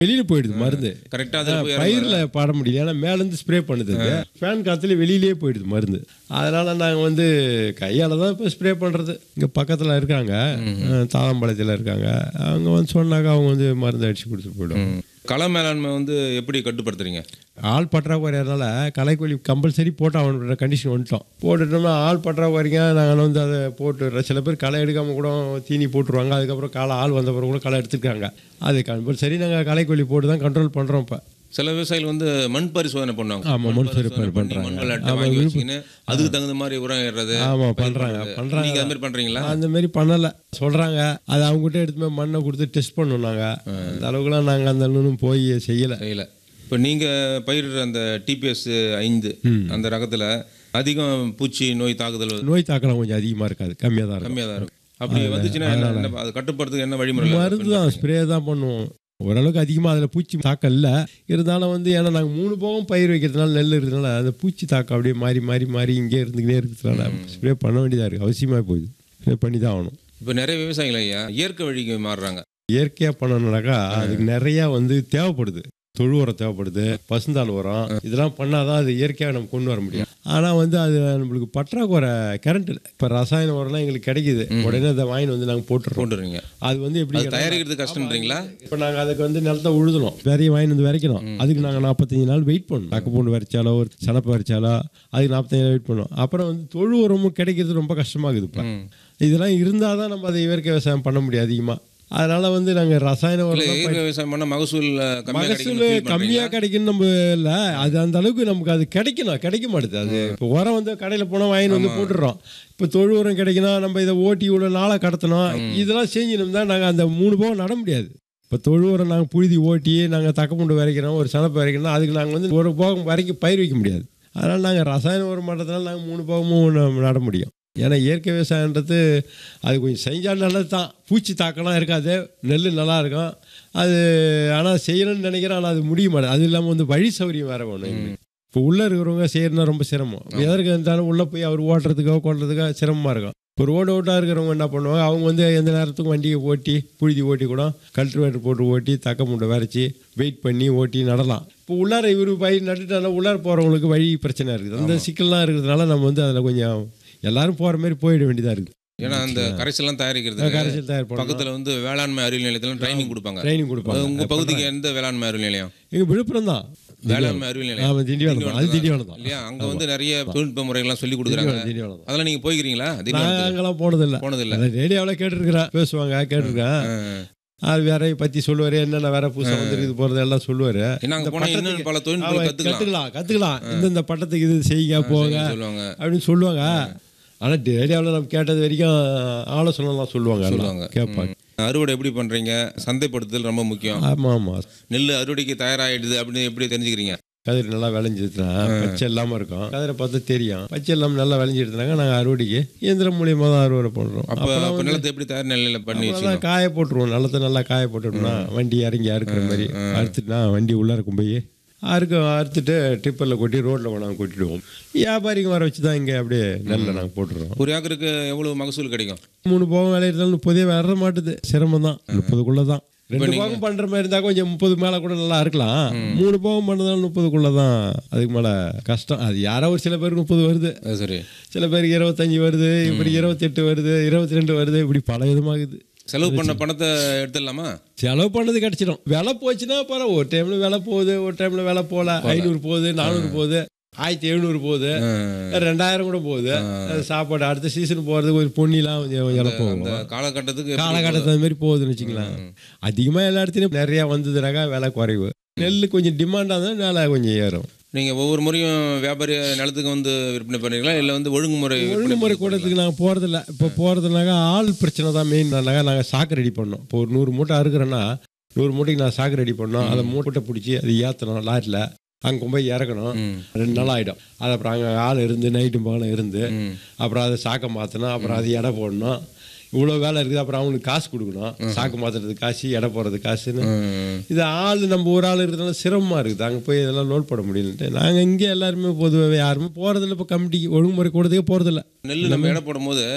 வெளியில போயிடுது மருந்து கரெக்டா அதுல போய் இறங்குதா? பயிரில் பாட முடியல ஏன்னா மேலேருந்து ஸ்ப்ரே பண்ணுது அது. ஃபேன் காத்துல வெளியிலேயே போயிடுது மருந்து அதனால நாங்கள் வந்து கையால் தான் இப்போ ஸ்ப்ரே பண்ணுறது இங்கே பக்கத்தில் இருக்காங்க அஹ், தாளம்பாளையத்தில் இருக்காங்க அவங்க வந்து சொன்னாக்க அவங்க வந்து மருந்து அடிச்சு கொடுத்துட்டு போயிடும் ம். கள மேலாண்மை வந்து எப்படி கட்டுப்படுத்துறீங்க ஆள் பற்றாக்குறையாதனால களைக்கொல்லி கம்பல்சரி போட்டு அவனோட கண்டிஷன் வந்துட்டோம் போட்டுட்டோம்னா ஆள் பற்றாக்குறைங்க நாங்கள் வந்து அதை போட்டு சில பேர் களை எடுக்காமல் கூட தீனி போட்டுருவாங்க அதுக்கப்புறம் களை ஆள் வந்த பிறகு கூட களை எடுத்துருக்காங்க அது கம்பல்சரி நாங்கள் களைக்கொல்லி போட்டு தான் கண்ட்ரோல் பண்ணுறோம் இப்போ சில விவசாயிகள் வந்து மண் பரிசோதனை பண்ணுவாங்க ஆமா, மண் பரிசோதனை பண்ணி பண்றாங்க. மண்வள அட்டை ஆமா, வாங்கி விருப்பம். வச்சுக்கின்னு அதுக்கு தகுந்த மாதிரி உரம் ஏறுறது ஆமாம் பயிர் பண்ணுறாங்க பண்றது. பண்ணுறாங்க நீங்க அது மாதிரி பண்றீங்களா அந்த மாதிரி பண்ணலை சொல்கிறாங்க அது அவங்ககிட்ட எடுத்து போய் மண்ணை கொடுத்து டெஸ்ட் பண்ணோம் நாங்கள் அந்த அளவுக்குலாம் நாங்கள் அந்த இன்னும் போய் செய்யலை செய்யல இப்போ நீங்க பயிரிடுற அந்த டிபிஎஸ் ஐந்து அந்த ரகத்துல அதிகம் பூச்சி நோய் தாக்குதல் நோய் தாக்கலாம் கொஞ்சம் அதிகமாக இருக்காது கம்மியாக தான் இருக்கும் கம்மியா தான் இருக்கும் அப்படி வந்துச்சுன்னா என்ன- என்ன- அது கட்டுப்படுறதுக்கு என்ன வழிமுறை மருந்து தான் ஸ்ப்ரே தான் பண்ணுவோம் ஓரளவுக்கு அதிகமாக அதில் பூச்சி தாக்கம் இல்லை இருந்தாலும் வந்து ஏன்னா நாங்கள் மூணு போகம் பயிர் வைக்கிறதுனால நெல் இருக்கிறதுனால அந்த பூச்சி தாக்கம் அப்படியே மாறி மாறி மாறி இங்கே இருந்துக்கிட்டே இருக்கிறதுனால ஸ்ப்ரே பண்ண வேண்டியதாக இருக்குது அவசியமாக போகுது ஸ்ப்ரே பண்ணி தான் ஆகணும் இப்போ நிறைய விவசாயிகள் ஐயா இயற்கை வழிக்கு மாறுறாங்க இயற்கையாக பண்ணணுனாக்கா அதுக்கு நிறையா வந்து தேவைப்படுது தொழு உரம் தேவைப்படுது பசுந்தாள் உரம் இதெல்லாம் பண்ணாதான் அது இயற்கையாக நம்ம கொண்டு வர முடியும் ஆனால் வந்து அது நம்மளுக்கு பற்றாக்குறை கரண்ட் இப்போ ரசாயன உரம்லாம் எங்களுக்கு கிடைக்குது உடனே அதை வாங்கிட்டு வந்து நாங்கள் போட்டுறோம் போட்டுறீங்க அது வந்து எப்படி அது தயாரிக்கிறது கஷ்டம்ன்றீங்களா இப்போ நாங்கள் அதுக்கு வந்து நிலத்தை உழுதணும் விதைய வாங்கி வந்து விதைக்கணும் அதுக்கு நாங்கள் நாற்பத்தஞ்சு நாள் வெயிட் பண்ணணும் தக்கு பூண்டு வரைச்சாலோ ஒரு சனப்பு வரைச்சாலோ அதுக்கு நாற்பத்தஞ்சு நாள் வெயிட் பண்ணணும் அப்புறம் வந்து தொழு உரமும் கிடைக்கிறது ரொம்ப கஷ்டமாகுது இப்போ இதெல்லாம் இருந்தால் தான் நம்ம அதை இயற்கை விவசாயம் பண்ண முடியும் அதிகமாக அதனால வந்து நாங்கள் ரசாயன இல்ல உரம் தான் இயற்கை விவசாயம் பண்ணா மகசூல் கம்மியா மகசூல் கிடைக்கும் கம்மியாக கிடைக்கும் நம்ம இல்லை அது அந்த அளவுக்கு நமக்கு அது கிடைக்கணும் கிடைக்க மாட்டுது அது இப்போ உரம் வந்து கடையில் போனால் வாங்கிட்டு வந்து போட்டுடுறோம் இப்போ தொழு உரம் கிடைக்கணும் நம்ம இதை ஓட்டி இவ்வளோ நாளாக கடத்தணும் இதெல்லாம் செஞ்சினோம்னா நாங்கள் அந்த மூணு போகம் நட முடியாது இப்போ தொழு உரம் நாங்கள் புழுதி ஓட்டி நாங்கள் தக்கப்பூண்டு விதைக்கிறோம் ஒரு சனப்பு விதைக்கிறோம் அதுக்கு நாங்கள் வந்து ஒரு போகம் வரைக்கும் பயிர் வைக்க முடியாது அதனால் நாங்கள் ரசாயன உரம் பண்ணுறதுனால நாங்கள் மூணு போகமும் ந- நட முடியும் ஏன்னா இயற்கை விவசாயன்றது அது கொஞ்சம் செஞ்சால் நல்லது தான் பூச்சி தாக்கம்லாம் இருக்காது நெல் நல்லா இருக்கும் அது ஆனால் செய்யணும்னு நினைக்கிறேன் ஆனால் அது முடிய மாட்டேது அது இல்லாமல் வந்து வழி சௌகரியம் வேறு ஒன்று இப்போ உள்ளே இருக்கிறவங்க செய்யறதுனா ரொம்ப சிரமம் எதற்கு இருந்தாலும் உள்ளே போய் அவர் ஓட்டுறதுக்கோ கொள்றதுக்கோ சிரமமாக இருக்கும் இப்போ ரோடு ஓட்டாக இருக்கிறவங்க என்ன பண்ணுவாங்க அவங்க வந்து எந்த நேரத்துக்கும் வண்டியை ஓட்டி புழுதி ஓட்டி கூட கல்டிவேட்டர் போட்டு ஓட்டி தக்க முண்டை வரைச்சி வெயிட் பண்ணி ஓட்டி நடலாம் இப்போ உள்ளார இவர் பயிர் நட்டுட்டாலும் உள்ளார போகிறவங்களுக்கு வழி பிரச்சனை இருக்குது அந்த சிக்கல்லாம் இருக்கிறதுனால நம்ம வந்து அதில் கொஞ்சம் எல்லாரும் போகிற மாதிரி போயிட வேண்டியதாக இருக்குது ஏன்னா அந்த கரைசல்லாம் தயாரிக்கிறது கரைசல் தயார் பண்ணலாம் பக்கத்துல வந்து வேளாண்மை அறிவியல் நிலையத்துல ட்ரைனிங் கொடுப்பாங்க ட்ரைனிங் கொடுப்பாங்க உங்க பகுதிக்கு எந்த வேளாண்மை அறிவியல் நிலையம் எங்கள் விழுப்புரம் தான் வேளாண்மை அறிவியல் நிலையம் ஆமாம் திண்டிவனம் தான் அது திண்டிவனம் தான் இல்லையா அங்க வந்து நிறைய தொழில்நுட்ப முறைகள்லாம் சொல்லி கொடுக்குறாங்க திண்டிவனம் திண்டிவனம் தான் அதெல்லாம் நீங்க போய்க்கிறீங்களா திண்டிவனத்துக்கு? நான் அங்கெல்லாம் போனதில்லை போனதில்ல அதை ரேடியோவில் கேட்டிருக்கிறேன் பேசுவாங்க கேட்டிருக்கேன் அது வேற பற்றி சொல்லுவார் என்னென்ன வேற புதுசாக வந்துருக்குது போகிறது எல்லாம் சொல்லுவார் ஏன்னா அங்க போனா இன்னும் பல தொழில்நுட்பம் கத்துக்கலாம் கற்றுக்கலாம் கற்றுக்கலாம் இந்தந்த பட்டத்துக்கு இது செய்யுங்க போங்க சொல்லுவாங்க அப்படின்னு சொல்லுவாங்க ஆனால் ரேடியோவில் நம்ம கேட்டது வரைக்கும் ஆலோசனைலாம் சொல்லுவாங்க எல்லாம். சொல்லுவாங்க. கேட்பாங்க அறுவடை எப்படி பண்றீங்க சந்தைப்படுத்துதல் ரொம்ப முக்கியம் ஆமாம் ஆமாம் நெல் அறுவடைக்கு தயாராகிடுது அப்படின்னு எப்படி தெரிஞ்சுக்கிறீங்க கதிர் நல்லா விளைஞ்சிருச்சுனா பச்சை இல்லாமல் இருக்கும் கதிரை பார்த்தா தெரியும் பச்சை இல்லாமல் நல்லா விளைஞ்சிருந்தாங்க நாங்கள் அறுவடைக்கு இயந்திரம் மூலியமாக தான் அறுவடை பண்ணுறோம் அப்ப அப்ப நிலத்தை எப்படி தயார் நிலையில பண்ணி நல்லா வச்சுக்கணும் காய போட்டுருவோம் நிலத்தை நல்லா காய போட்டுட்டோம்னா வண்டி இறங்கி அறுக்கிற மாதிரி அறுத்துட்டுனா வண்டி உள்ளே இருக்கும் போய் அறுக்க அறுத்துட்டு டிப்பரில் கொட்டி ரோட்டில் கொண்டாந்து கொட்டிடுவோம் வியாபாரிங்க வர வச்சு தான் இங்கே அப்படியே நெல்லை நாங்கள் போட்டுருவோம் ஒரு ஏக்கருக்கு எவ்வளவு மகசூல் கிடைக்கும் மூணு போகம் விளையிறதாலும் முப்பதே வர மாட்டுது சிரமம் தான் முப்பதுக்குள்ளே தான் ரெண்டு போகம் பண்ணுற மாதிரி இருந்தால் கொஞ்சம் முப்பது மேலே கூட நல்லா இருக்கலாம் மூணு போகம் பண்ணுறதாலும் முப்பதுக்குள்ளே தான் அதுக்கு மேலே கஷ்டம் அது யாரோ ஒரு சில பேருக்கு முப்பது வருது அது சரி சில பேருக்கு இருபத்தஞ்சி வருது இப்படி இருபத்தெட்டு வருது இருபத்தி ரெண்டு வருது இப்படி பல விதமாகுது செலவு பண்ண பணத்தை எடுத்துடலாமா செலவு பண்ணது கிடச்சிடும் விலை போச்சுன்னா பரவாயில்ல ஒரு டைம்ல விலை போகுது ஒரு டைம்ல விலை போகல ஐநூறு போகுது நானூறு போகுது ஆயிரத்தி எழுநூறு போகுது ரெண்டாயிரம் கூட போகுது சாப்பாடு அடுத்த சீசன் போகிறதுக்கு ஒரு பொன்னிலாம் கொஞ்சம் விலை போகும் அந்த காலகட்டத்துக்கு எப்படி காலகட்டத்து அந்த மாதிரி போகுதுன்னு வச்சுக்கலாம் அதிகமாக எல்லா இடத்துலையும் நிறையா வந்ததுனாக்கா விலை குறைவு நெல் கொஞ்சம் டிமாண்டாக இருந்தால் விலை கொஞ்சம் ஏறும் நீங்க ஒவ்வொரு முறையும் வியாபாரி நிலத்துக்கு வந்து விற்பனை பண்ணுறீங்களா இல்ல வந்து ஒழுங்குமுறை விற்பனை ஒழுங்குமுறை கூடத்துக்கு நாங்கள் போகிறதில்ல இப்போ போகிறதுனாக்கா ஆள் பிரச்சனை தான் மெயின் நாங்கள் சாக்கு ரெடி பண்ணோம் இப்போ ஒரு நூறு மூட்டை அறுக்கிறேன்னா நூறு மூட்டைக்கு நான் சாக்கு ரெடி பண்ணோம் அதை மூட்டை பிடிச்சி அதை ஏற்றணும் லாரியில் அங்கே கொண்டு போய் இறக்கணும் ம். ரெண்டு நாள் ஆகிடும் அது அப்புறம் அங்கே ஆள் இருந்து நைட்டும் பகலும் இருந்து ம். அப்புறம் அதை சாக்கை மாற்றணும் அப்புறம் அது எடை போடணும் இவ்வளோ வேலை இருக்குது அப்புறம் அவங்களுக்கு காசு கொடுக்கணும் சாக்கு மாற்றுறதுக்கு காசு எடை போடுறது காசுன்னு ம். இது ஆள் நம்ம ஒரு ஆள் இருக்கிறதுனால சிரமமாக இருக்குது அங்கே போய் இதெல்லாம் லோட் போட முடியலன்ட்டு நாங்கள் இங்கே எல்லாருமே பொதுவாகவே யாருமே போகிறதில்ல இப்போ கமிட்டிக்கு ஒழுங்குமுறை கூடதுக்கே போகிறதில்ல நெல் நம்ம எடை போடும்போது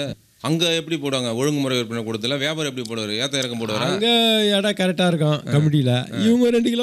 அங்கே எப்படி போடுவாங்க ஒழுங்குமுறை விற்பனை கூடத்தில் வியாபாரம் எப்படி போடுவார் ஏத்த இறக்கம் போடுவாரா அங்கே இடம் கரெக்டாக இருக்கும் கமிட்டியில் இவங்க ரெண்டு கிலோ